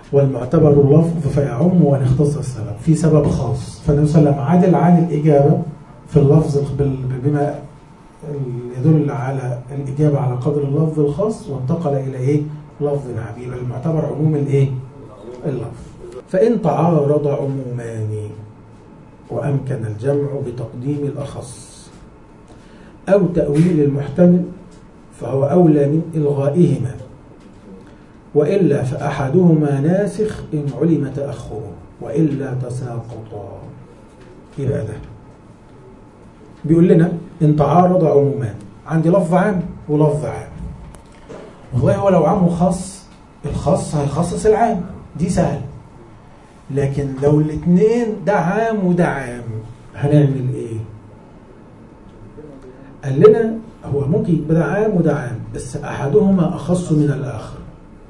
والمعتبر اللفظ فيعم وان اختص السبب في سبب خاص فالنبي صلى الله عليه وسلم عدل عن الإجابة في اللفظ بال- بما يدل على الإجابة على قدر اللفظ الخاص وانتقل إلى إيه؟ لفظ عام يبقى المعتبر عموم الإيه؟ اللفظ فإن تعارض عمومان وأمكن الجمع بتقديم الأخص أو تأويل المحتمل فهو أولى من إلغائهما وإلا فأحدهما ناسخ إن علم تأخره وإلا تساقطا يبقى ده بيقول لنا إن تعارض عمومان عندي لفظ عام ولفظ عام والله هو لو عام وخاص الخاص هيخصص العام دي سهل لكن لو الاثنين ده عام وده عام هنعمل ايه قال لنا هو ممكن يبقى ده عام وده عام بس احدهما اخص من الاخر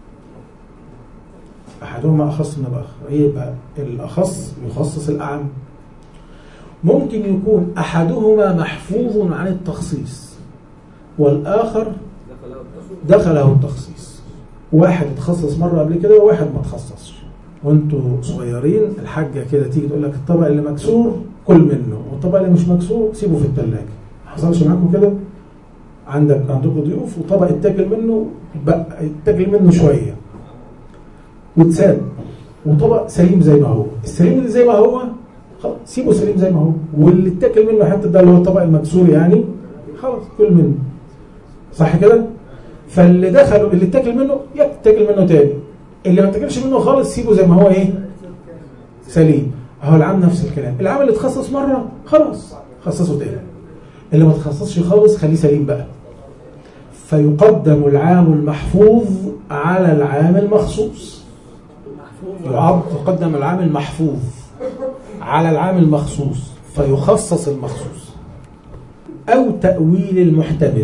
احدهما اخص من الاخر يبقى الاخص يخصص الاعم ممكن يكون احدهما محفوظ عن التخصيص والاخر دخله التخصيص واحد اتخصص مره قبل كده وواحد ما اتخصصش وانتوا صغيرين الحاجه كده تيجي تقول لك الطبق اللي مكسور كل منه والطبق اللي مش مكسور سيبه في الثلاجه ما حصلش معاكم كده عندك عندكم ضيوف وطبق اتاكل منه بقى اتاكل منه شويه واتساب وطبق سليم زي ما هو السليم اللي زي ما هو خلاص سيبه سليم زي ما هو واللي اتاكل منه حتى ده اللي هو الطبق المكسور يعني خلاص كل منه صح كده فاللي دخلوا اللي اتاكل منه يتاكل منه تاني اللي ما اتاكلش منه خالص سيبه زي ما هو ايه سليم اهو العام نفس الكلام العام اللي اتخصص مره خلاص خصصه تاني اللي ما تخصصش خالص خليه سليم بقى فيقدم العام المحفوظ على العام المخصوص يعد يقدم العام المحفوظ على العام المخصوص فيخصص المخصوص أو تأويل المحتمل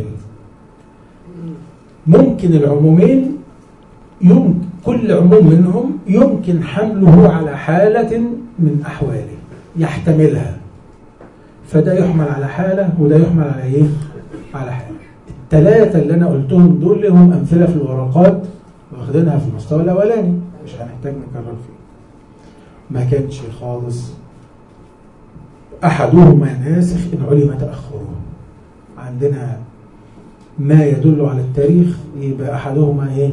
ممكن العمومين يمكن كل عموم منهم يمكن حمله على حالة من أحواله يحتملها فده يحمل على حالة وده يحمل على إيه؟ على حالة الثلاثة اللي أنا قلتهم دول لهم أمثلة في الورقات واخدينها في المستوى الأولاني مش هنحتاج نكرر فيه ما كانش خالص أحدهما ناسخ إن علم تأخره عندنا ما يدل على التاريخ يبقى أحدهما إيه؟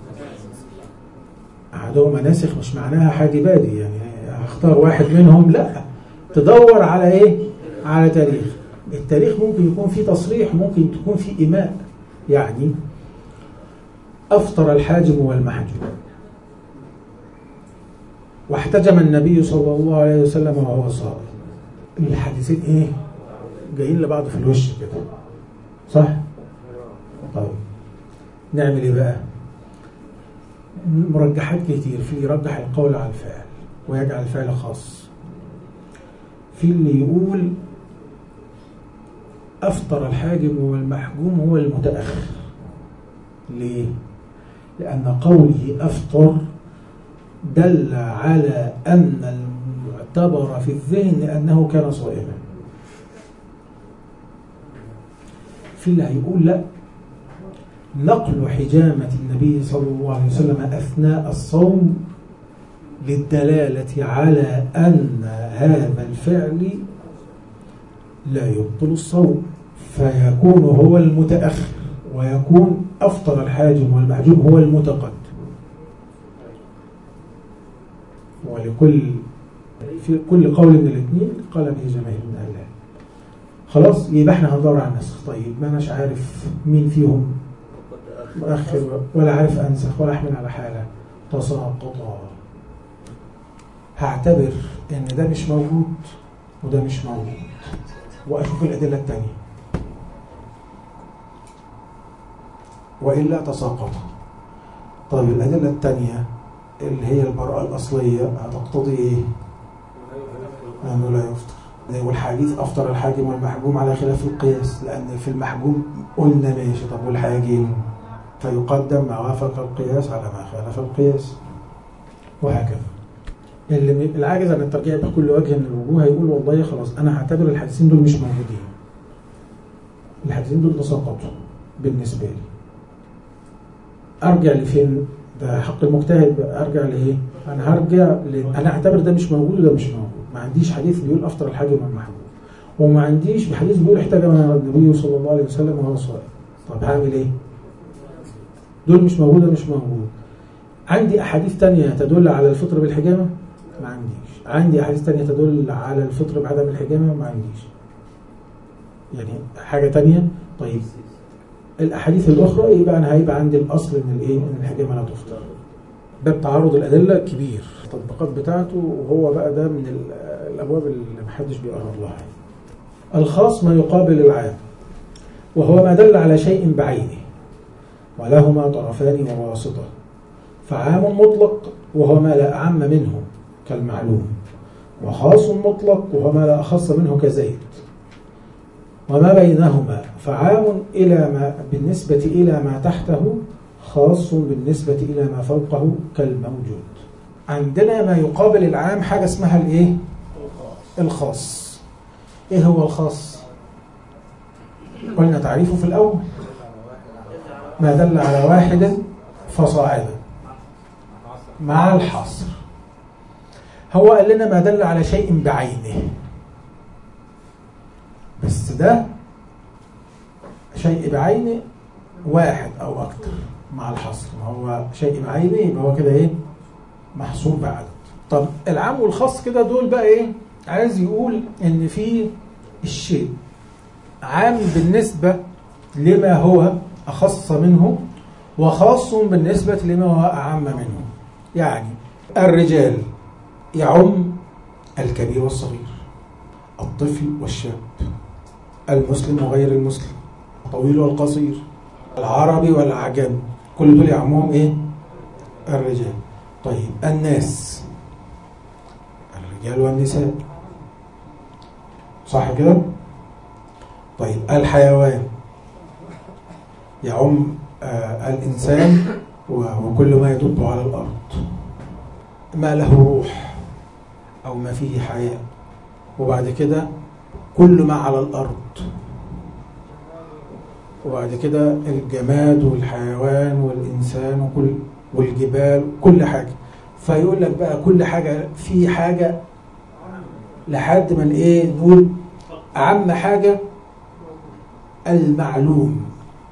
أحدهما ناسخ مش معناها حاجة بادي يعني هختار واحد منهم لا تدور على إيه؟ على تاريخ التاريخ ممكن يكون فيه تصريح ممكن تكون فيه إيماء يعني أفطر الحاجم والمحجوم واحتجم النبي صلى الله عليه وسلم وهو صائم الحديثين ايه جايين لبعض في الوش كده صح طيب نعمل ايه بقى مرجحات كتير في يرجح القول على الفعل ويجعل الفعل خاص في اللي يقول أفطر الحاجم والمحجوم هو المتأخر ليه؟ لأن قوله أفطر دل على أن المعتبر في الذهن أنه كان صائما في اللي هيقول لا نقل حجامة النبي صلى الله عليه وسلم أثناء الصوم للدلالة على أن هذا الفعل لا يبطل الصوم فيكون هو المتأخر ويكون أفطر الحاجم والمحجوم هو المتقدم ولكل في كل قول من الاثنين قال به جماهير من أهل العلم خلاص يبقى احنا هندور على النسخ طيب ما اناش عارف مين فيهم مؤخر ولا عارف انسخ ولا احمل على حاله تساقطا هعتبر ان ده مش موجود وده مش موجود واشوف الادله الثانيه والا تساقط طيب الادله الثانيه اللي هي البراءه الاصليه هتقتضي ايه انه لا يفطر والحديث افطر الحاكم والمحجوم على خلاف القياس لان في المحجوم قلنا ماشي طب والحاجم فيقدم ما وافق القياس على ما خالف القياس وهكذا اللي العاجز عن الترجيع بكل وجه من الوجوه هيقول والله خلاص انا هعتبر الحديثين دول مش موجودين الحديثين دول تساقطوا بالنسبه لي ارجع لفين ده حق المجتهد بقى ارجع لايه انا هرجع ل... انا اعتبر ده مش موجود وده مش موجود ما عنديش حديث بيقول افطر الحاج من المحبوب وما عنديش بحديث بيقول احتجم النبي صلى الله عليه وسلم وهو صائم طب هعمل ايه دول مش موجود وده مش موجود عندي احاديث تانية تدل على الفطر بالحجامه ما عنديش عندي احاديث تانية تدل على الفطر بعدم الحجامه ما عنديش يعني حاجه تانية طيب الاحاديث الاخرى يبقى انا هيبقى عندي الاصل ان الايه ان الحجامه لا تفطر باب تعارض الادله كبير التطبيقات بتاعته وهو بقى ده من ال- الابواب اللي محدش بيقرب لها الخاص ما يقابل العام وهو ما دل على شيء بعينه ولهما طرفان وواسطه فعام مطلق وهو ما لا أعم منه كالمعلوم وخاص مطلق وهو ما لا أخص منه كزيد وما بينهما فعام إلى ما بالنسبة إلى ما تحته خاص بالنسبة إلى ما فوقه كالموجود عندنا ما يقابل العام حاجة اسمها الإيه؟ الخاص إيه هو الخاص؟ قلنا تعريفه في الأول ما دل على واحد فصاعدا مع الحصر هو قال لنا ما دل على شيء بعينه بس ده شيء بعينه واحد او اكتر مع الحصر ما هو شيء بعينه يبقى هو كده ايه محصور بعدد طب العام والخاص كده دول بقى ايه عايز يقول ان في الشيء عام بالنسبة لما هو أخص منه وخاص بالنسبة لما هو أعم منه يعني الرجال يعم الكبير والصغير الطفل والشاب المسلم وغير المسلم الطويل والقصير العربي والعجم كل دول يعمهم ايه الرجال طيب الناس الرجال والنساء صح كده طيب الحيوان يعم آه الإنسان وكل ما يدب على الأرض ما له روح أو ما فيه حياة وبعد كده كل ما على الأرض وبعد كده الجماد والحيوان والإنسان وكل والجبال كل حاجة فيقول لك بقى كل حاجة في حاجة لحد ما ايه نقول أهم حاجة المعلوم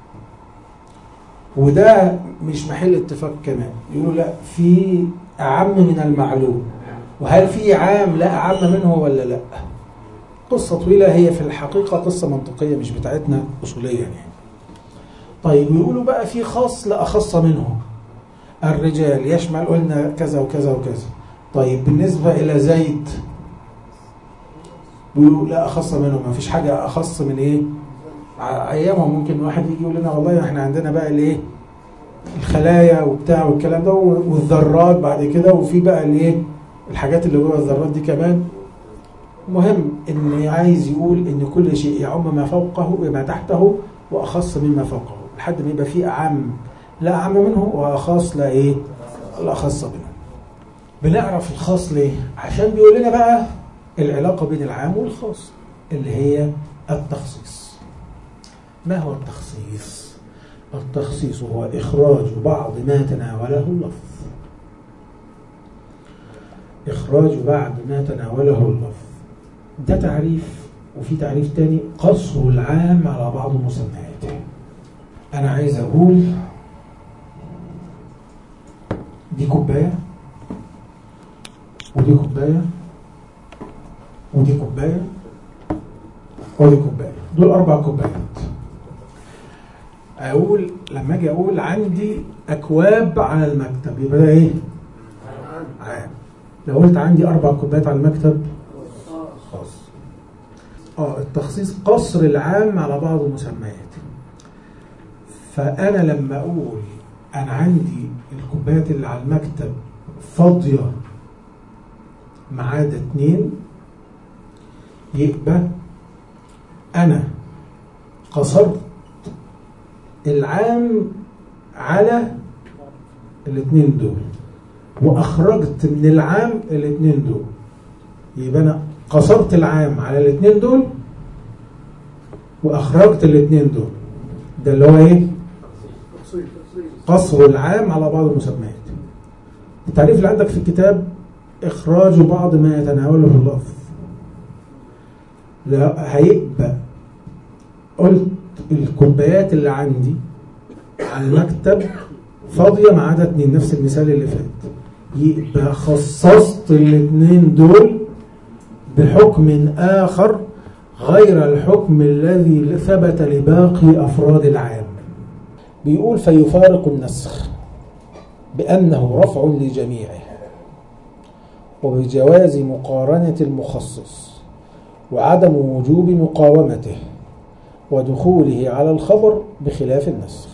وده مش محل اتفاق كمان يقولوا لا في أعم من المعلوم وهل في عام لا أعم منه ولا لا قصة طويلة هي في الحقيقة قصة منطقية مش بتاعتنا أصوليا يعني طيب يقولوا بقى في خاص لا أخص منه الرجال يشمل قلنا كذا وكذا وكذا طيب بالنسبة إلى زيد بيقولوا لا أخص منه ما فيش حاجة أخص من إيه أيامهم ممكن واحد يجي يقول لنا والله إحنا عندنا بقى الإيه الخلايا وبتاع والكلام ده والذرات بعد كده وفي بقى الإيه الحاجات اللي جوه الذرات دي كمان مهم ان عايز يقول ان كل شيء يعم ما فوقه ما تحته واخص مما فوقه لحد ما يبقى فيه اعم لا اعم منه واخص لا ايه لا اخص منه بنعرف الخاص ليه عشان بيقول لنا بقى العلاقه بين العام والخاص اللي هي التخصيص ما هو التخصيص التخصيص هو اخراج بعض ما تناوله اللفظ إخراج بعد ما تناوله اللفظ ده تعريف وفي تعريف تاني قصر العام على بعض مسمياته أنا عايز أقول دي كوباية ودي كوباية ودي كوباية ودي كوباية دول أربع كوبايات أقول لما أجي أقول عندي أكواب على المكتب يبقى ده إيه؟ عام لو قلت عندي أربع كوبايات على المكتب خاص اه التخصيص قصر العام على بعض المسميات فأنا لما أقول أنا عندي الكوبايات اللي على المكتب فاضية ما عدا اتنين يبقى أنا قصرت العام على الاتنين دول واخرجت من العام الاثنين دول يبقى انا قصرت العام على الاثنين دول واخرجت الاثنين دول ده اللي هو ايه قصر العام على بعض المسميات التعريف اللي عندك في الكتاب إخراج بعض ما يتناوله اللفظ لا هيبقى قلت الكوبايات اللي عندي على المكتب فاضية ما عدا اتنين نفس المثال اللي فات يبقى خصصت الاثنين دول بحكم آخر غير الحكم الذي ثبت لباقي أفراد العام بيقول فيفارق النسخ بأنه رفع لجميعه وبجواز مقارنة المخصص وعدم وجوب مقاومته ودخوله على الخبر بخلاف النسخ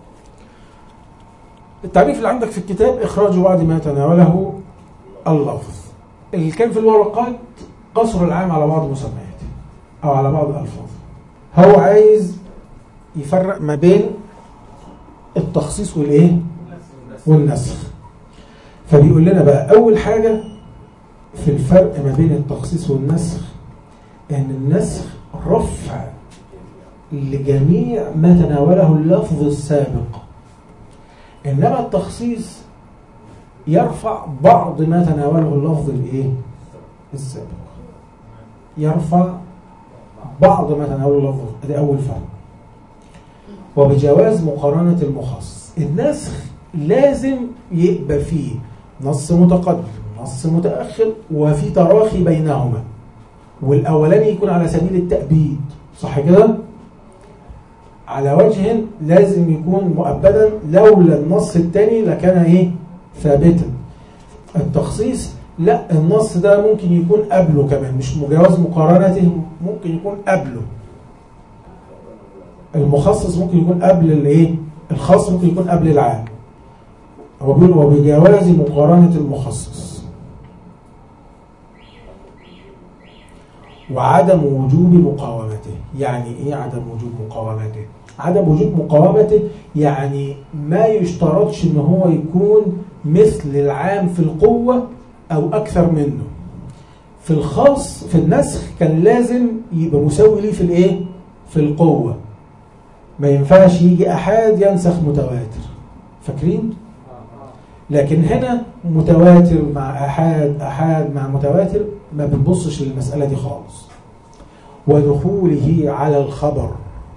التعريف اللي عندك في الكتاب إخراج بعض ما يتناوله اللفظ اللي كان في الورقات قصر العام على بعض مسمياته أو على بعض الألفاظ هو عايز يفرق ما بين التخصيص والإيه والنسخ فبيقول لنا بقى أول حاجة في الفرق ما بين التخصيص والنسخ أن النسخ رفع لجميع ما تناوله اللفظ السابق إنما التخصيص يرفع بعض ما تناوله اللفظ الايه السابق يرفع بعض ما تناوله اللفظ ادي اول فرق وبجواز مقارنة المخصص النسخ لازم يبقى فيه نص متقدم نص متأخر وفي تراخي بينهما والأولاني يكون على سبيل التأبيد صح كده؟ على وجه لازم يكون مؤبدا لولا النص الثاني لكان ايه ثابتا التخصيص لا النص ده ممكن يكون قبله كمان مش مجاوز مقارنته ممكن يكون قبله المخصص ممكن يكون قبل الايه الخاص ممكن يكون قبل العام هو بيقول وبجواز مقارنة المخصص وعدم وجوب مقاومته يعني ايه عدم وجوب مقاومته عدم وجود مقاومته يعني ما يشترطش ان هو يكون مثل العام في القوة او اكثر منه في الخاص في النسخ كان لازم يبقى مساوي ليه في الايه في القوة ما ينفعش يجي احاد ينسخ متواتر فاكرين لكن هنا متواتر مع احاد احاد مع متواتر ما بنبصش للمسألة دي خالص ودخوله على الخبر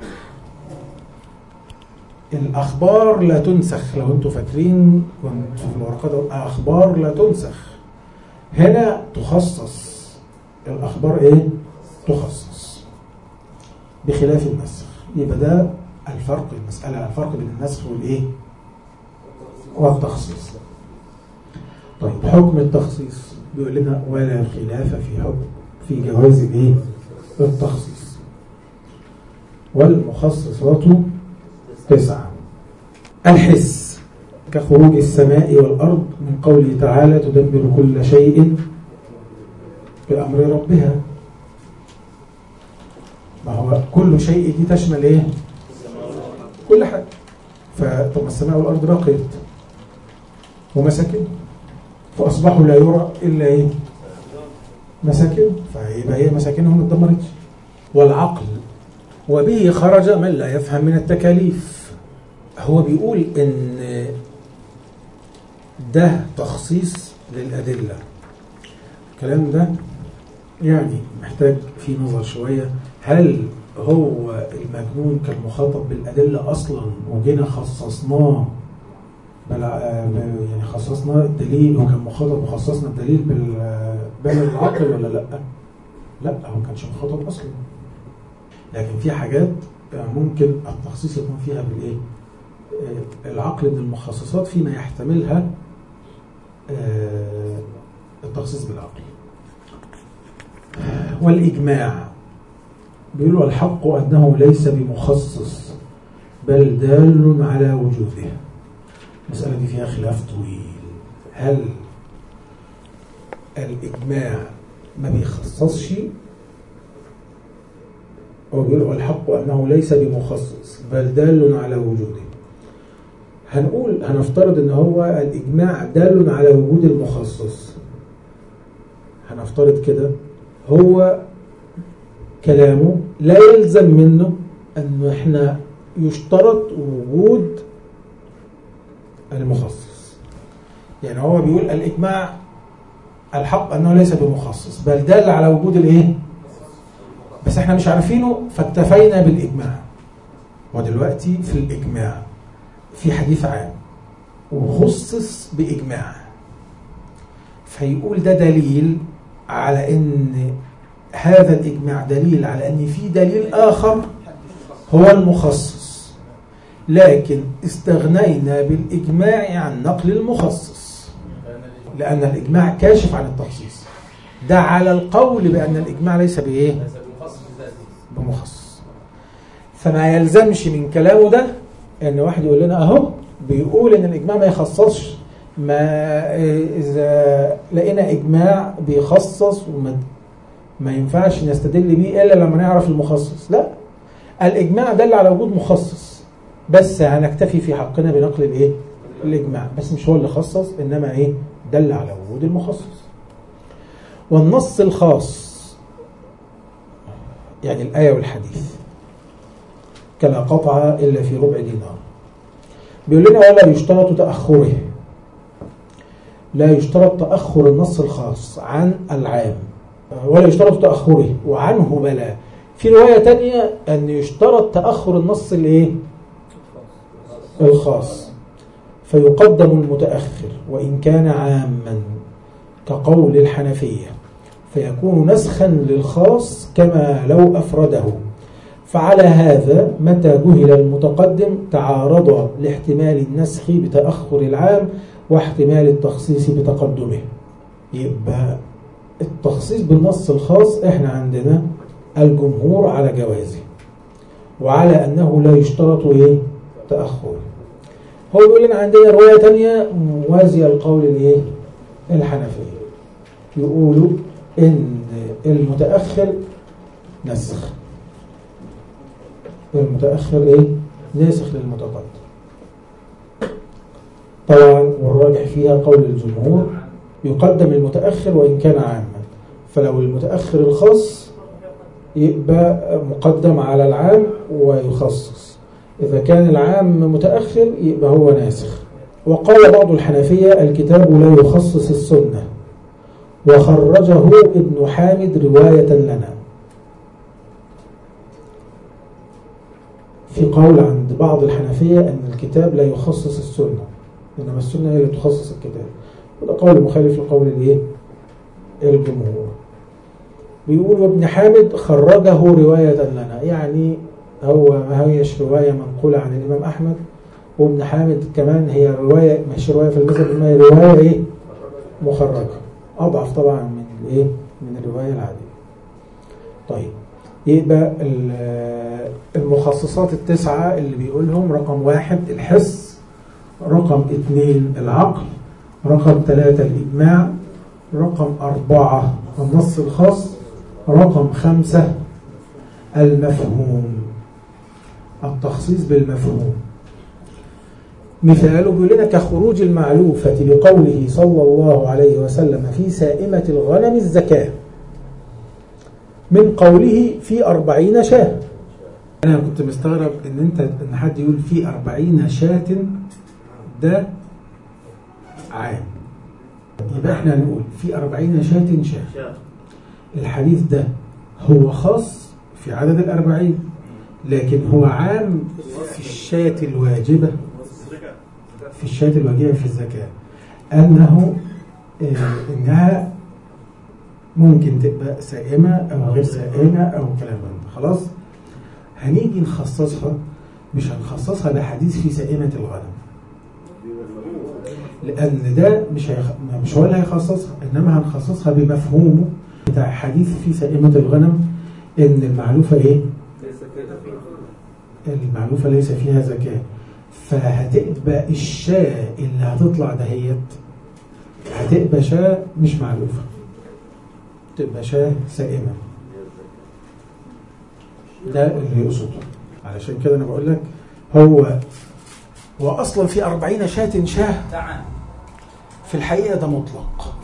الأخبار لا تنسخ لو أنتم فاكرين كنت في الورقات أخبار لا تنسخ هنا تخصص الأخبار إيه؟ تخصص بخلاف النسخ يبقى ده الفرق المسألة الفرق بين النسخ والإيه؟ والتخصيص طيب حكم التخصيص بيقول لنا ولا خلاف في حكم في جواز الايه التخصيص والمخصصات تسعة الحس كخروج السماء والأرض من قوله تعالى تدبر كل شيء بأمر ربها ما هو كل شيء دي تشمل ايه كل حاجة فطب السماء والأرض بقيت ومساكن فأصبحوا لا يرى إلا إيه مساكن فيبقى هي مساكنهم ما اتدمرتش والعقل وبه خرج من لا يفهم من التكاليف هو بيقول ان ده تخصيص للأدلة الكلام ده يعني محتاج فيه نظر شوية هل هو المجنون كان مخاطب بالأدلة أصلا وجينا خصصناه بل يعني خصصنا الدليل هو كان مخاطب وخصصنا الدليل بين العقل ولا لا لا هو ما كانش مخاطب اصلا لكن في حاجات ممكن التخصيص يكون فيها بالايه العقل من المخصصات فيما يحتملها التخصيص بالعقل والإجماع بيقولوا الحق أنه ليس بمخصص بل دال على وجوده المسألة دي فيها خلاف طويل هل الإجماع ما بيخصصش هو بيقول الحق أنه ليس بمخصص بل دال على وجوده هنقول هنفترض ان هو الإجماع دال على وجود المخصص هنفترض كده هو كلامه لا يلزم منه أنه احنا يشترط وجود المخصص يعني هو بيقول الإجماع الحق أنه ليس بمخصص بل دل على وجود الإيه بس احنا مش عارفينه فاكتفينا بالإجماع ودلوقتي في الإجماع في حديث عام وخصص بإجماع فيقول ده دليل على ان هذا الإجماع دليل على ان في دليل آخر هو المخصص لكن استغنينا بالإجماع عن نقل المخصص لأن الإجماع كاشف عن التخصيص ده على القول بأن الإجماع ليس بإيه؟ بمخصص فما يلزمش من كلامه ده ان واحد يقول لنا اهو بيقول ان الاجماع ما يخصصش ما اذا لقينا اجماع بيخصص وما ما ينفعش نستدل بيه الا لما نعرف المخصص لا الاجماع دل على وجود مخصص بس هنكتفي في حقنا بنقل الايه الاجماع بس مش هو اللي خصص انما ايه دل على وجود المخصص والنص الخاص يعني الآية والحديث كما قطع إلا في ربع دينار بيقول لنا ولا يشترط تأخره لا يشترط تأخر النص الخاص عن العام ولا يشترط تأخره وعنه بلا في رواية تانية أن يشترط تأخر النص الايه الخاص فيقدم المتأخر وإن كان عاما كقول الحنفية فيكون نسخا للخاص كما لو أفرده فعلى هذا متى جهل المتقدم تعارض لاحتمال النسخ بتأخر العام واحتمال التخصيص بتقدمه يبقى التخصيص بالنص الخاص احنا عندنا الجمهور على جوازه وعلى أنه لا يشترط ايه تأخر هو بيقول لنا عندنا رواية تانية موازية القول الايه الحنفية يقولوا ان المتأخر نسخ المتأخر ايه ناسخ للمتقدم طبعا والراجح فيها قول الجمهور يقدم المتأخر وإن كان عاما فلو المتأخر الخاص يبقى مقدم على العام ويخصص إذا كان العام متأخر يبقى هو ناسخ وقال بعض الحنفية الكتاب لا يخصص السنة وخرجه ابن حامد رواية لنا في قول عند بعض الحنفية أن الكتاب لا يخصص السنة إنما السنة هي اللي تخصص الكتاب وده قول مخالف لقول الايه الجمهور بيقول وابن حامد خرجه رواية لنا يعني هو ما هيش رواية منقولة عن الإمام أحمد وابن حامد كمان هي رواية مش رواية في المذهب إنما هي رواية إيه مخرجة أضعف طبعا من الإيه من الرواية العادية طيب يبقى المخصصات التسعة اللي بيقولهم رقم واحد الحس رقم اثنين العقل رقم ثلاثة الإجماع رقم أربعة النص الخاص رقم خمسة المفهوم التخصيص بالمفهوم مثاله بيقول لنا كخروج المعلوفة بقوله صلى الله عليه وسلم في سائمة الغنم الزكاة من قوله في أربعين شاة أنا كنت مستغرب إن أنت إن حد يقول في أربعين شاة ده عام يبقى احنا نقول في أربعين شاة شاة الحديث ده هو خاص في عدد الأربعين لكن هو عام في الشاة الواجبة في الشاة الواجبة في الزكاة أنه إنها ممكن تبقى سائمة أو غير سائمة أو كلام من خلاص هنيجي نخصصها مش هنخصصها بحديث في سائمة الغنم لأن ده مش هيخ... مش هو اللي هيخصصها إنما هنخصصها بمفهومه بتاع حديث في سائمة الغنم إن المعلوفة إيه؟ المعلوفة ليس فيها زكاة فهتبقى الشاة اللي هتطلع دهيت هتبقى شاة مش معلوفة تبقى شاة سائمة ده اللي يقصده علشان كده أنا بقول لك هو هو أصلا في أربعين شاة شاه في الحقيقة ده مطلق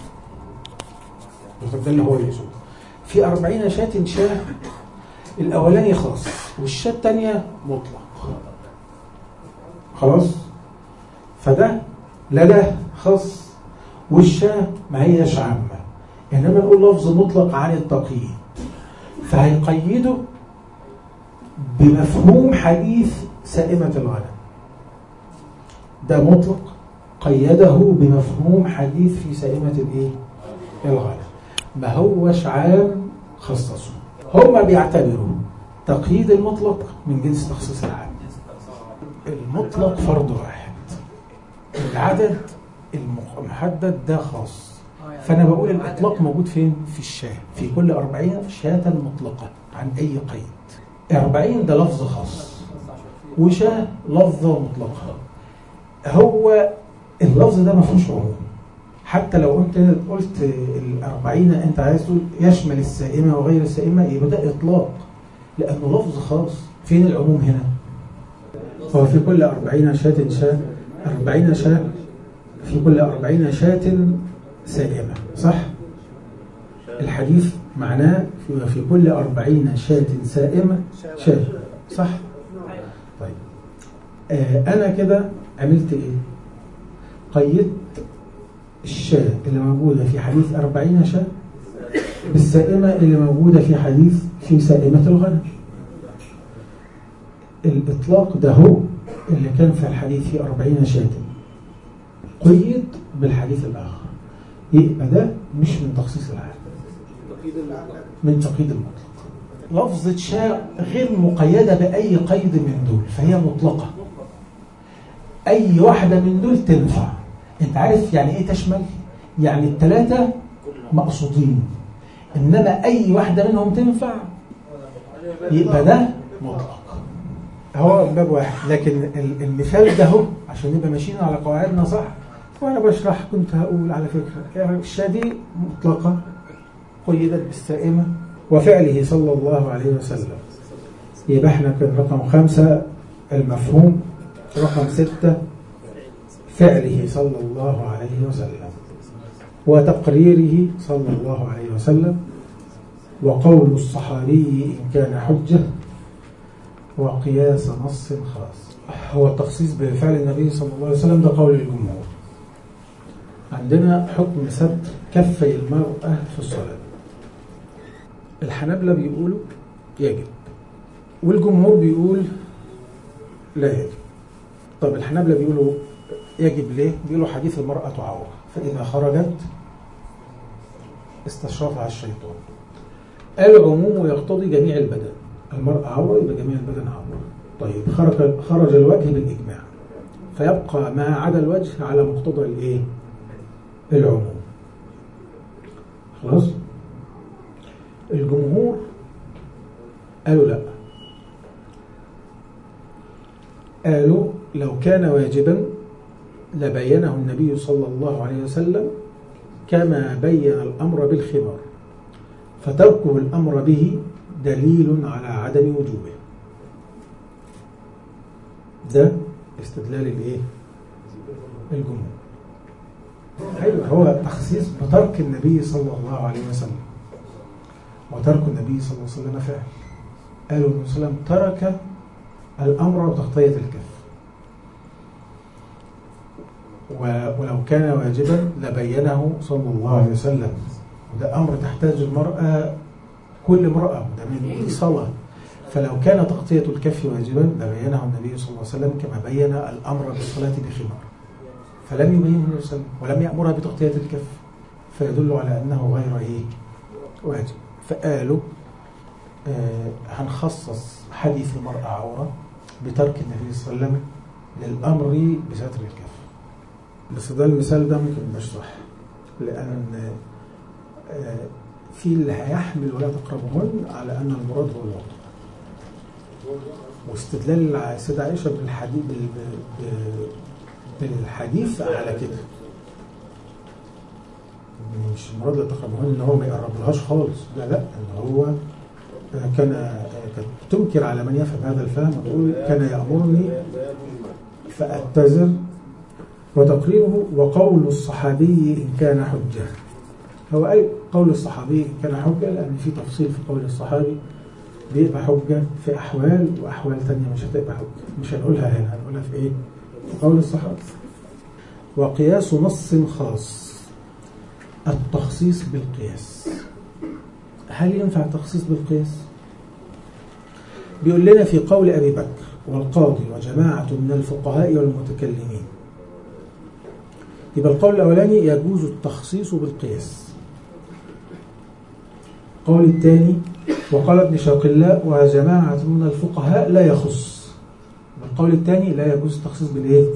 ده اللي هو يقصده في أربعين شاة شاه الأولاني خاص والشاة الثانية مطلق خلاص فده لا ده خاص والشاة ما هيش عامة إنما نقول لفظ مطلق عن التقييد فهيقيده بمفهوم حديث سائمة الغنم ده مطلق قيده بمفهوم حديث في سائمة الايه الغنم ما هوش عام خصصه هم بيعتبروا تقييد المطلق من جنس تخصيص العام المطلق فرض واحد العدد المحدد ده خاص فأنا بقول الإطلاق موجود فين؟ في الشاة في كل أربعين شاة مطلقة عن أي قيد أربعين ده لفظ خاص وشاة لفظة مطلقة هو اللفظ ده ما فيهوش عموم حتى لو انت قلت الأربعين انت عايز تقول يشمل السائمة وغير السائمة يبقى ده إطلاق لأنه لفظ خاص فين العموم هنا؟ هو في كل أربعين شاة شاة أربعين شاة في كل أربعين شاة سائمة صح؟ الحديث معناه في, في كل أربعين شاة سائمة شاة صح؟ طيب آه أنا كده عملت إيه؟ قيدت الشاة اللي موجودة في حديث أربعين شاة بالسائمة اللي موجودة في حديث في سائمة الغنم الإطلاق ده هو اللي كان في الحديث في أربعين شاة قيد بالحديث الآخر يبقى ده مش من تخصيص العالم من تقييد المطلق لفظة شاء غير مقيدة بأي قيد من دول فهي مطلقة أي واحدة من دول تنفع أنت عارف يعني إيه تشمل؟ يعني الثلاثة مقصودين إنما أي واحدة منهم تنفع يبقى ده مطلق هو باب واحد لكن المثال ده هو عشان نبقى ماشيين على قواعدنا صح وانا بشرح كنت هقول على فكرة الشادي مطلقة قيدت بالسائمة وفعله صلى الله عليه وسلم يبقى احنا كان رقم خمسة المفهوم رقم ستة فعله صلى الله عليه وسلم وتقريره صلى الله عليه وسلم وقول الصحابي إن كان حجة وقياس نص خاص هو التخصيص بفعل النبي صلى الله عليه وسلم ده قول الجمهور عندنا حكم ستر كفي المرأة في الصلاة الحنابلة بيقولوا يجب والجمهور بيقول لا يجب طب الحنابلة بيقولوا يجب ليه؟ بيقولوا حديث المرأة عورة فإذا خرجت استشرفها الشيطان العموم يقتضي جميع البدن المرأة عورة يبقى جميع البدن عورة طيب خرج خرج الوجه بالإجماع فيبقى ما عدا الوجه على مقتضى الايه؟ العموم خلاص؟ الجمهور قالوا لا قالوا لو كان واجبا لبينه النبي صلى الله عليه وسلم كما بين الأمر بالخبر فتركه الأمر به دليل على عدم وجوبه ده استدلال الايه الجمهور ايوه هو تخصيص بترك النبي صلى الله عليه وسلم وترك النبي صلى الله عليه وسلم فعل قالوا النبي صلى الله عليه وسلم ترك الامر بتغطيه الكف ولو كان واجبا لبينه صلى الله عليه وسلم وده امر تحتاج المراه كل امراه ده من صلاه فلو كان تغطية الكف واجبا لبينه النبي صلى الله عليه وسلم كما بين الأمر بالصلاة بخمار فلم يبينه النبي صلى الله عليه وسلم ولم يأمرها بتغطية الكف فيدل على أنه غير إيه واجب فقالوا آه هنخصص حديث المرأة عورة بترك النبي صلى الله عليه وسلم للأمر بستر الكف بس ده المثال ده ممكن مش صح لأن آه في اللي هيحمل ولا تقربهن على أن المراد هو الوقت واستدلال السيدة عائشة بالحديث بالحديث على كده مش المراد لا تقربهن ان هو ما يقربلهاش خالص لا لا ان هو كان كانت تنكر على من يفهم هذا الفهم وتقول كان يأمرني فأتزر وتقريره وقول الصحابي إن كان حجة هو قال قول الصحابي إن كان حجة لأن في تفصيل في قول الصحابي بيبقى حجة في أحوال وأحوال تانية مش هتبقى حجة مش هنقولها هنا هنقولها في إيه؟ في قول الصحابة وقياس نص خاص التخصيص بالقياس هل ينفع التخصيص بالقياس؟ بيقول لنا في قول أبي بكر والقاضي وجماعة من الفقهاء والمتكلمين يبقى القول الأولاني يجوز التخصيص بالقياس القول الثاني وقال ابن شاقلاء وجماعة من الفقهاء لا يخص القول الثاني لا يجوز التخصيص بالإيه؟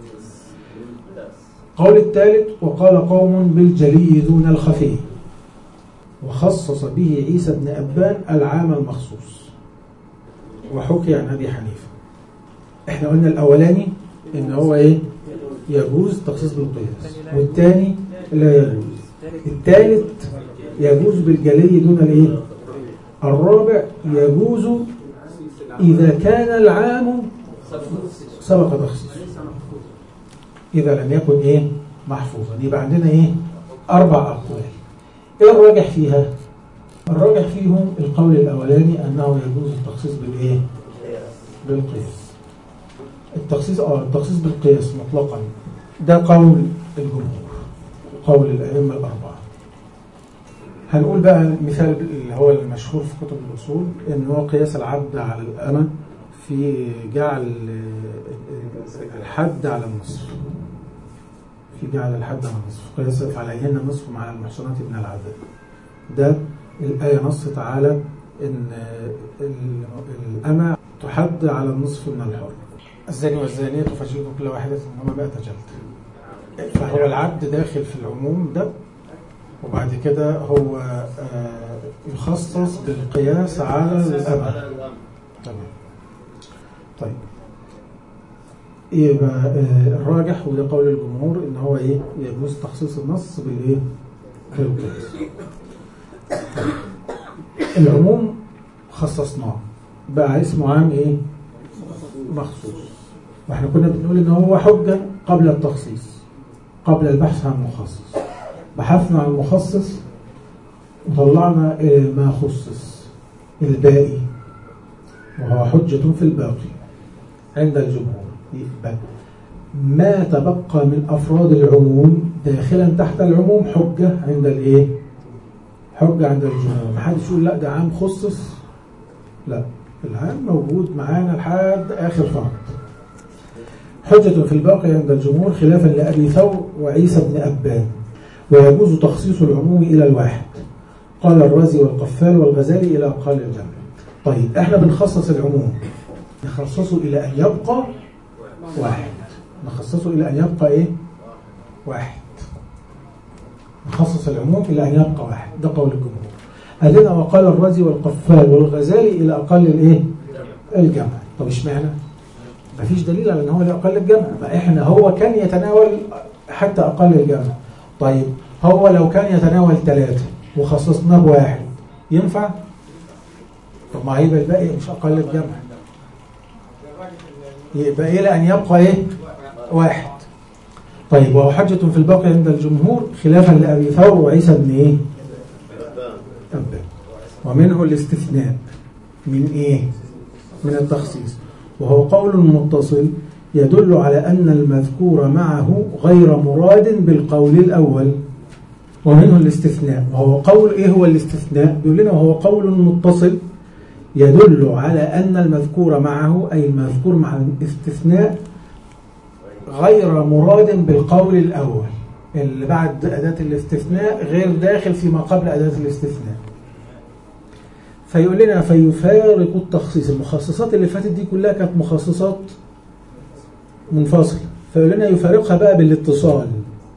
القول الثالث وقال قوم بالجلي دون الخفي وخصص به عيسى بن أبان العام المخصوص وحكي عن أبي حنيفة احنا قلنا الأولاني إن هو إيه يجوز التخصيص بالقياس والثاني لا يجوز الثالث يجوز بالجلي دون الايه الرابع يجوز إذا كان العام سبق تخصيصه إذا لم يكن إيه محفوظا يبقى عندنا إيه أربع أقوال إيه الراجح فيها الراجح فيهم القول الأولاني أنه يجوز التخصيص بالإيه بالقياس التخصيص اه التخصيص بالقياس مطلقا ده قول الجمهور قول الأئمة الأربعة هنقول بقى المثال اللي هو المشهور في كتب الأصول إن هو قياس العبد على الأمة في جعل الحد على النصف في جعل الحد على النصف قياس عليهن نصف مع المحصنات من العذاب ده الآية نص تعالى إن الأمة تحد على النصف من الحر الزاني والزانية فجلدوا كل واحدة منهما مئة جلد فهو العبد داخل في العموم ده وبعد كده هو يخصص بالقياس على الأمة تمام طيب يبقى الراجح وده قول الجمهور ان هو ايه يجوز تخصيص النص بالايه بالقياس العموم خصصناه بقى اسمه عام ايه مخصوص واحنا كنا بنقول ان هو حجة قبل التخصيص قبل البحث عن المخصص بحثنا عن المخصص وطلعنا ما خصص الباقي وهو حجة في الباقي عند الجمهور يبقى ما تبقى من أفراد العموم داخلا تحت العموم حجة عند الايه حجة عند الجمهور ما حدش يقول لا ده عام خصص لا العام موجود معانا لحد آخر فرد حجة في الباقي عند الجمهور خلافا لأبي ثور وعيسى بن أبان ويجوز تخصيص العموم إلى الواحد قال الرازي والقفال والغزالي إلى قال الجمع طيب احنا بنخصص العموم نخصصه إلى أن يبقى واحد نخصصه إلى أن يبقى إيه واحد نخصص العموم إلى أن يبقى واحد ده قول الجمهور قالنا وقال الرازي والقفال والغزالي إلى أقل الإيه الجمع طب اشمعنى مفيش دليل على ان هو لأقل الجمع فإحنا هو كان يتناول حتى أقل الجمع طيب هو لو كان يتناول ثلاثة وخصصناه بواحد ينفع؟ طب ما هيبقى الباقي مش أقل الجمع يبقى إلى أن يبقى إيه؟ واحد طيب وهو حجة في الباقي عند الجمهور خلافا لأبي ثور وعيسى بن إيه؟ أبان ومنه الاستثناء من إيه؟ من التخصيص وهو قول متصل يدل على أن المذكور معه غير مراد بالقول الأول ومنه الاستثناء وهو قول إيه هو الاستثناء بيقول لنا وهو قول متصل يدل على أن المذكور معه أي المذكور مع الاستثناء غير مراد بالقول الأول اللي بعد أداة الاستثناء غير داخل فيما قبل أداة الاستثناء فيقول لنا فيفارق التخصيص المخصصات اللي فاتت دي كلها كانت مخصصات منفصلة فيقول لنا يفارقها بقى بالاتصال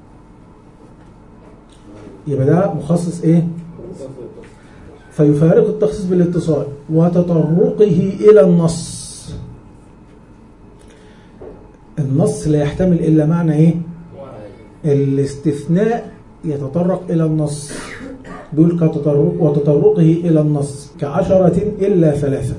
يبقى ده مخصص ايه فيفارق التخصيص بالاتصال وتطرقه إلى النص النص لا يحتمل إلا معنى ايه الاستثناء يتطرق إلى النص دول كتطرق وتطرقه إلى النص كعشرة إلا ثلاثة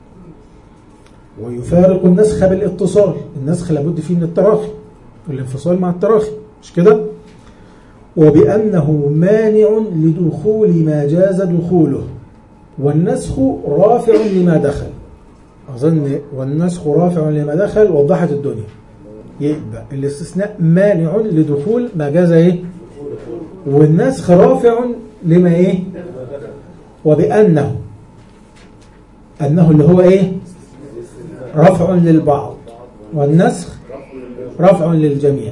ويفارق النسخ بالاتصال النسخ لابد فيه من التراخي والانفصال مع التراخي مش كده وبأنه مانع لدخول ما جاز دخوله والنسخ رافع لما دخل أظن والنسخ رافع لما دخل وضحت الدنيا يبقى الاستثناء مانع لدخول ما جاز ايه والنسخ رافع لما ايه وبأنه أنه اللي هو ايه رفع للبعض والنسخ رفع للجميع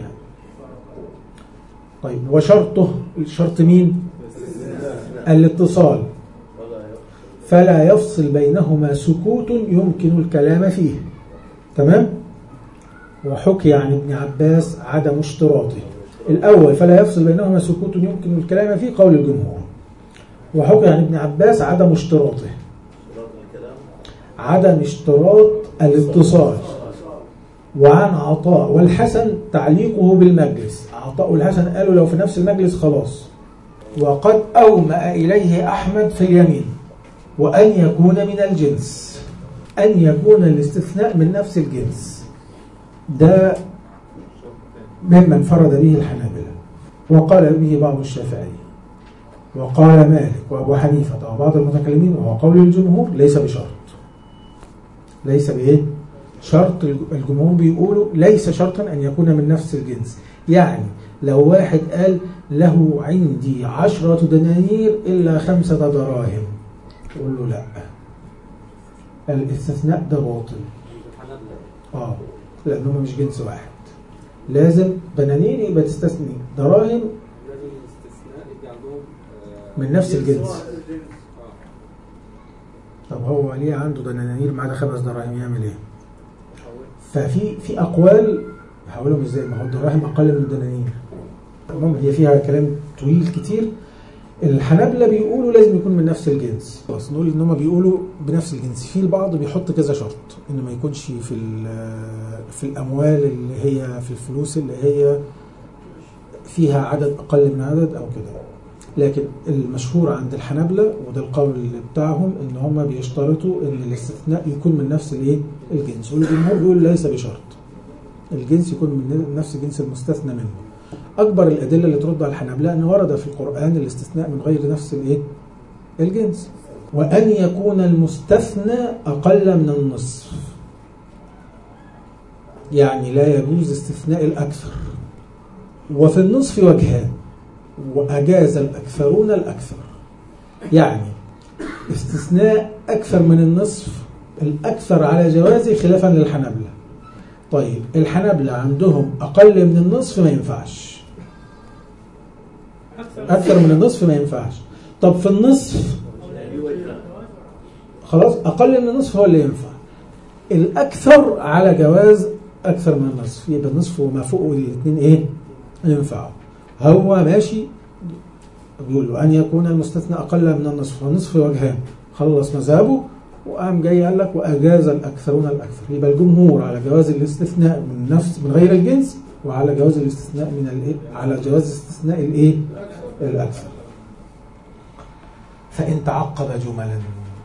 طيب وشرطه الشرط مين الاتصال فلا يفصل بينهما سكوت يمكن الكلام فيه تمام وحكي عن ابن عباس عدم اشتراطه الأول فلا يفصل بينهما سكوت يمكن الكلام فيه قول الجمهور وحكي عن ابن عباس عدم اشتراطه عدم اشتراط الاتصال وعن عطاء والحسن تعليقه بالمجلس عطاء والحسن قالوا لو في نفس المجلس خلاص وقد أومأ إليه أحمد في اليمين وأن يكون من الجنس أن يكون الاستثناء من نفس الجنس ده مما انفرد به الحنابلة وقال به بعض الشافعية وقال مالك وأبو حنيفة وبعض المتكلمين وهو قول الجمهور ليس بشرط ليس بإيه؟ شرط الجمهور بيقولوا ليس شرطا أن يكون من نفس الجنس يعني لو واحد قال له عندي عشرة دنانير إلا خمسة دراهم تقول له لا الاستثناء ده باطل اه لأنهم مش جنس واحد لازم دنانير يبقى تستثني دراهم من نفس الجنس طب هو ليه عنده دنانير ما عدا خمس دراهم يعمل ايه ففي في اقوال هقولهم ازاي ما هو الدراهم اقل من الدنانير المهم هي فيها كلام طويل كتير الحنابلة بيقولوا لازم يكون من نفس الجنس بس نقول ان هم بيقولوا بنفس الجنس في البعض بيحط كذا شرط انه ما يكونش في في الاموال اللي هي في الفلوس اللي هي فيها عدد اقل من عدد او كده لكن المشهور عند الحنابلة وده القول بتاعهم ان هم بيشترطوا ان الاستثناء يكون من نفس الايه الجنس والجمهور بيقول ليس بشرط الجنس يكون من نفس جنس المستثنى منه اكبر الادله اللي ترد على الحنابلة ان ورد في القران الاستثناء من غير نفس الايه الجنس وان يكون المستثنى اقل من النصف يعني لا يجوز استثناء الاكثر وفي النصف وجهان وأجاز الأكثرون الأكثر يعني استثناء أكثر من النصف الأكثر على جوازه خلافا للحنابلة طيب الحنابلة عندهم أقل من النصف ما ينفعش أكثر من النصف ما ينفعش طب في النصف خلاص أقل من النصف هو اللي ينفع الأكثر على جواز أكثر من النصف يبقى النصف وما فوق الاثنين إيه ينفعوا هو ماشي بيقول له أن يكون المستثنى أقل من النصف والنصف وجهان خلص مذهبه وقام جاي قال لك وأجاز الأكثرون الأكثر يبقى الجمهور على جواز الاستثناء من نفس من غير الجنس وعلى جواز الاستثناء من الايه على جواز استثناء الايه الأكثر فإن تعقب جملا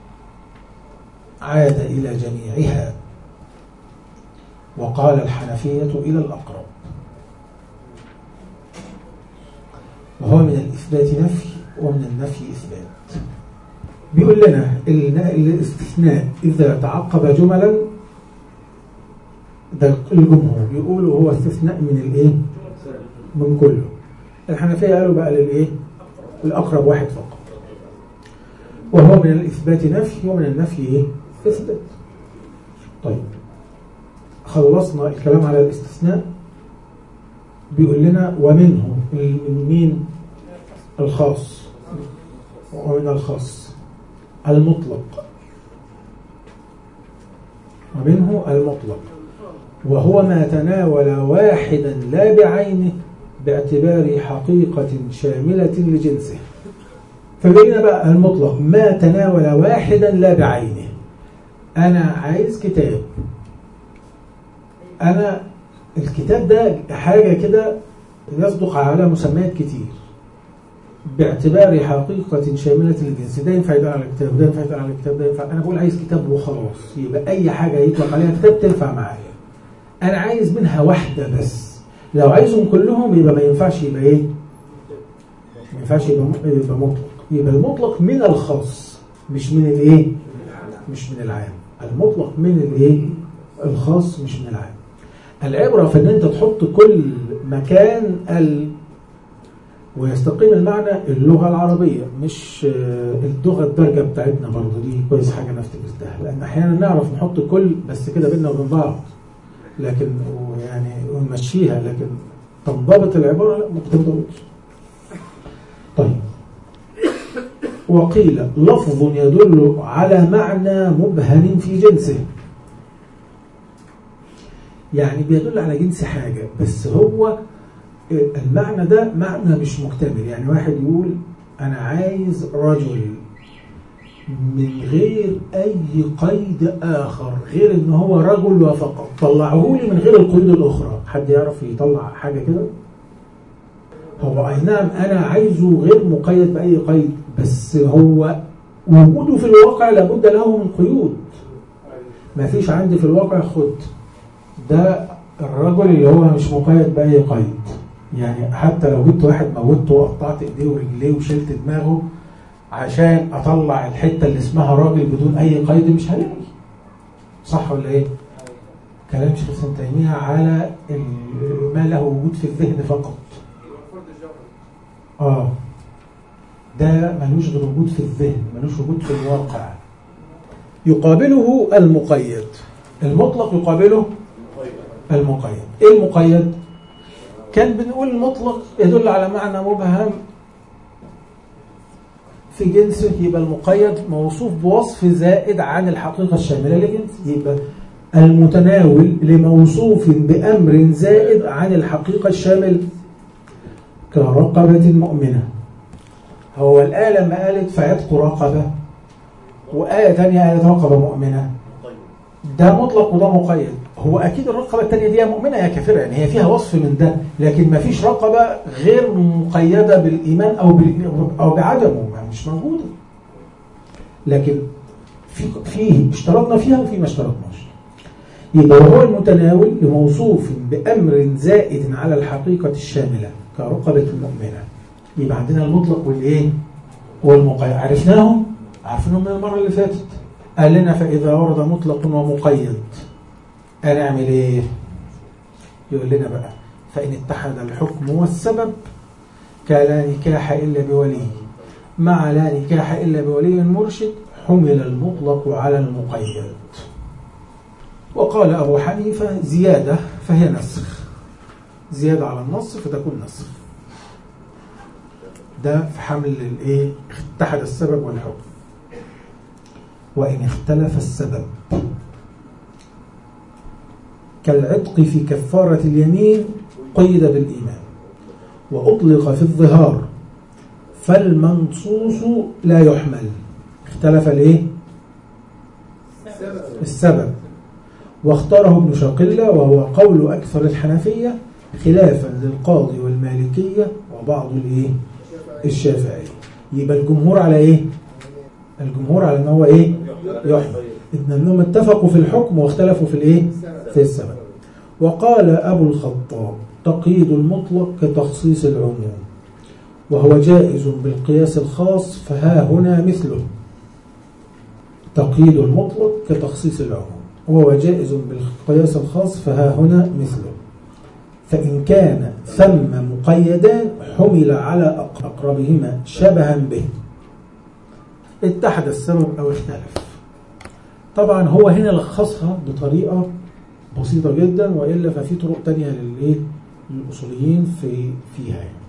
عاد إلى جميعها وقال الحنفية إلى الأقرب وهو من الإثبات نفي ومن النفي إثبات بيقول لنا الاستثناء إذا تعقب جملا ده الجمهور بيقولوا هو استثناء من الايه من كله الحنفية قالوا بقى للايه الأقرب واحد فقط وهو من الإثبات نفي ومن النفي ايه إثبات طيب خلصنا الكلام على الاستثناء بيقول لنا ومنه من مين الخاص ومن الخاص المطلق ومنه المطلق وهو ما تناول واحدا لا بعينه باعتبار حقيقة شاملة لجنسه فبقينا بقى المطلق ما تناول واحدا لا بعينه أنا عايز كتاب أنا الكتاب ده حاجة كده يصدق على مسميات كتير باعتبار حقيقة شاملة للجنس ده ينفع يدل على الكتاب ده ينفع يدل على الكتاب ده ينفع أنا بقول عايز كتاب وخلاص يبقى أي حاجة يطلق عليها كتاب تنفع معايا أنا عايز منها واحدة بس لو عايزهم كلهم يبقى ما ينفعش يبقى إيه ما ينفعش يبقى, يبقى مطلق يبقى المطلق من الخاص مش من الإيه مش من العام المطلق من الإيه الخاص مش من العام العبرة في ان انت تحط كل مكان ال ويستقيم المعنى اللغة العربية مش آه، اللغة الدرجة بتاعتنا برضه دي كويس حاجة انا افتكرتها لان احيانا نعرف نحط كل بس كده بينا وبين بعض لكن يعني ونمشيها لكن تنضبط العبارة لا ما بتنضبطش طيب وقيل لفظ يدل على معنى مبهم في جنسه يعني بيدل على جنس حاجة بس هو المعنى ده معنى مش مكتمل يعني واحد يقول أنا عايز رجل من غير أي قيد آخر غير إن هو رجل وفقط طلعه لي من غير القيود الأخرى حد يعرف يطلع حاجة كده هو أي نعم أنا عايزه غير مقيد بأي قيد بس هو وجوده في الواقع لابد له من قيود ما فيش عندي في الواقع خد ده الرجل اللي هو مش مقيد بأي قيد يعني حتى لو جبت واحد موته وقطعت ايديه ورجليه وشلت دماغه عشان اطلع الحته اللي اسمها راجل بدون اي قيد مش هلاقي صح ولا ايه؟ كلام شيخ ابن تيميه على ال- ما له وجود في الذهن فقط اه ده ملوش غير وجود في الذهن ملوش وجود في الواقع يقابله المقيد المطلق يقابله المقيد ايه المقيد كان بنقول المطلق يدل على معنى مبهم في جنسه يبقى المقيد موصوف بوصف زائد عن الحقيقة الشاملة لجنس يبقى المتناول لموصوف بأمر زائد عن الحقيقة الشاملة كرقبة مؤمنة هو الآية لما قالت فعتق رقبة وآية تانية قالت رقبة مؤمنة ده مطلق وده مقيد هو اكيد الرقبه الثانيه دي مؤمنه يا كافره يعني هي فيها وصف من ده لكن ما فيش رقبه غير مقيده بالايمان او بال- او بعدمه ما مش موجوده لكن في في اشترطنا فيها وفي ما اشترطناش يبقى هو المتناول لموصوف بامر زائد على الحقيقه الشامله كرقبه المؤمنه يبقى عندنا المطلق والايه والمقيد عرفناهم عارفينهم من المره اللي فاتت قال لنا فاذا ورد مطلق ومقيد هنعمل ايه يقول لنا بقى فإن اتحد الحكم والسبب كلا نكاح إلا بولي مع لا نكاح إلا بولي مرشد حمل المطلق على المقيد وقال أبو حنيفة زيادة فهي نسخ زيادة على النص فتكون نسخ ده في حمل الايه اتحد السبب والحكم وإن اختلف السبب كالعتق في كفارة اليمين قيد بالإيمان وأطلق في الظهار فالمنصوص لا يحمل اختلف الايه السبب واختاره ابن شاقلة وهو قول أكثر الحنفية خلافا للقاضي والمالكية وبعض الايه الشافعية يبقى الجمهور على ايه الجمهور على ان هو ايه يحمل انهم اتفقوا في الحكم واختلفوا في الايه في السبب وقال أبو الخطاب تقييد المطلق كتخصيص العموم وهو جائز بالقياس الخاص فها هنا مثله تقييد المطلق كتخصيص العموم وهو جائز بالقياس الخاص فها هنا مثله فإن كان ثم مقيدان حمل على أقربهما شبها به اتحد السبب أو اختلف طبعا هو هنا لخصها بطريقة بسيطة جدا وإلا ففي طرق تانية للإيه للأصوليين في فيها يعني.